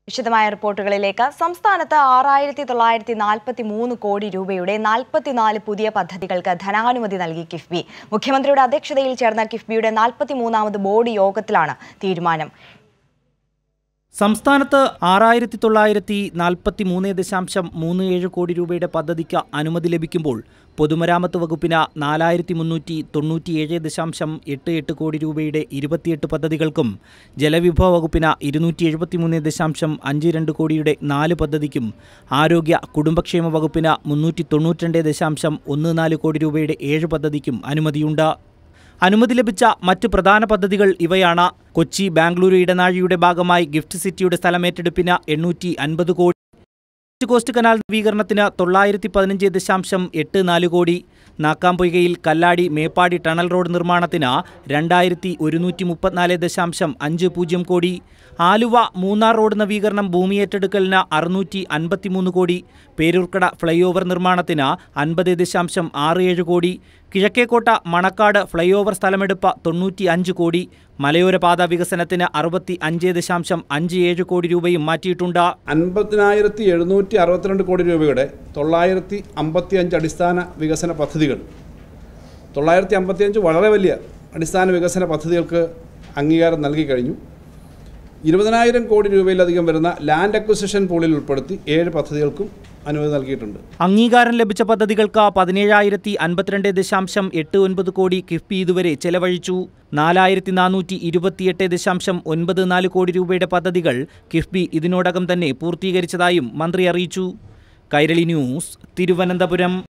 വിശദമായ റിപ്പോർട്ടുകളിലേക്ക് സംസ്ഥാനത്ത് ആറായിരത്തി തൊള്ളായിരത്തി നാൽപ്പത്തി മൂന്ന് കോടി രൂപയുടെ നാൽപ്പത്തിനാല് പുതിയ പദ്ധതികൾക്ക് ധനാനുമതി നൽകി കിഫ്ബി മുഖ്യമന്ത്രിയുടെ അധ്യക്ഷതയിൽ ചേർന്ന കിഫ്ബിയുടെ നാൽപ്പത്തി മൂന്നാമത് ബോർഡ് യോഗത്തിലാണ് തീരുമാനം സംസ്ഥാനത്ത് ആറായിരത്തി തൊള്ളായിരത്തി നാൽപ്പത്തി മൂന്ന് ദശാംശം മൂന്ന് ഏഴ് കോടി രൂപയുടെ പദ്ധതിക്ക് അനുമതി ലഭിക്കുമ്പോൾ പൊതുമരാമത്ത് വകുപ്പിന് നാലായിരത്തി മുന്നൂറ്റി തൊണ്ണൂറ്റിയേഴ് ദശാംശം എട്ട് എട്ട് കോടി രൂപയുടെ ഇരുപത്തിയെട്ട് പദ്ധതികൾക്കും ജലവിഭവ വകുപ്പിന് ഇരുന്നൂറ്റി എഴുപത്തിമൂന്ന് ദശാംശം അഞ്ച് രണ്ട് കോടിയുടെ നാല് പദ്ധതിക്കും ആരോഗ്യ കുടുംബക്ഷേമ വകുപ്പിന് മുന്നൂറ്റി തൊണ്ണൂറ്റിരണ്ട് ദശാംശം ഒന്ന് നാല് കോടി രൂപയുടെ ഏഴ് പദ്ധതിക്കും അനുമതിയുണ്ട് അനുമതി ലഭിച്ച മറ്റ് പ്രധാന പദ്ധതികൾ ഇവയാണ് കൊച്ചി ബാംഗ്ലൂരു ഇടനാഴിയുടെ ഭാഗമായി ഗിഫ്റ്റ് സിറ്റിയുടെ സ്ഥലമേറ്റെടുപ്പിന് എണ്ണൂറ്റി അൻപത് കോടി ഈസ്റ്റ് കോസ്റ്റ് കനാൽ നവീകരണത്തിന് തൊള്ളായിരത്തി പതിനഞ്ച് ദശാംശം എട്ട് നാല് കോടി നാക്കാംപൊയ്കയിൽ കല്ലാടി മേപ്പാടി ടണൽ റോഡ് നിർമ്മാണത്തിന് രണ്ടായിരത്തി ഒരുന്നൂറ്റി മുപ്പത്തിനാല് ദശാംശം അഞ്ച് പൂജ്യം കോടി ആലുവ മൂന്നാർ റോഡ് നവീകരണം ഭൂമി ഏറ്റെടുക്കലിന് അറുന്നൂറ്റി അൻപത്തിമൂന്ന് കോടി പേരൂർക്കട ഫ്ലൈ ഓവർ നിർമ്മാണത്തിന് അൻപത് ദശാംശം ആറ് ഏഴ് കോടി കിഴക്കേക്കോട്ട മണക്കാട് ഫ്ലൈ ഓവർ സ്ഥലമെടുപ്പ് തൊണ്ണൂറ്റി അഞ്ച് കോടി മലയോര പാത വികസനത്തിന് അറുപത്തി അഞ്ച് ദശാംശം അഞ്ച് ഏഴ് കോടി രൂപയും മാറ്റിയിട്ടുണ്ട് അൻപതിനായിരത്തി എഴുന്നൂറ്റി അറുപത്തിരണ്ട് കോടി രൂപയുടെ തൊള്ളായിരത്തി അമ്പത്തി അഞ്ച് അടിസ്ഥാന വികസന പദ്ധതികൾ തൊള്ളായിരത്തി അമ്പത്തിയഞ്ച് വളരെ വലിയ അടിസ്ഥാന വികസന പദ്ധതികൾക്ക് അംഗീകാരം നൽകി കഴിഞ്ഞു ഇരുപതിനായിരം കോടി രൂപയിലധികം വരുന്ന ലാൻഡ് അക്വിസിഷൻ പൂളിൽ ഉൾപ്പെടുത്തി ഏഴ് പദ്ധതികൾക്കും അനുമതി നൽകിയിട്ടുണ്ട് അംഗീകാരം ലഭിച്ച പദ്ധതികൾക്ക് പതിനേഴായിരത്തി അൻപത്തിരണ്ട് ദശാംശം എട്ട് ഒൻപത് കോടി കിഫ്ബി ഇതുവരെ ചെലവഴിച്ചു നാലായിരത്തി നാനൂറ്റി ഇരുപത്തിയെട്ട് ദശാംശം ഒൻപത് നാല് കോടി രൂപയുടെ പദ്ധതികൾ കിഫ്ബി ഇതിനോടകം തന്നെ പൂർത്തീകരിച്ചതായും മന്ത്രി അറിയിച്ചു കൈരളി ന്യൂസ് തിരുവനന്തപുരം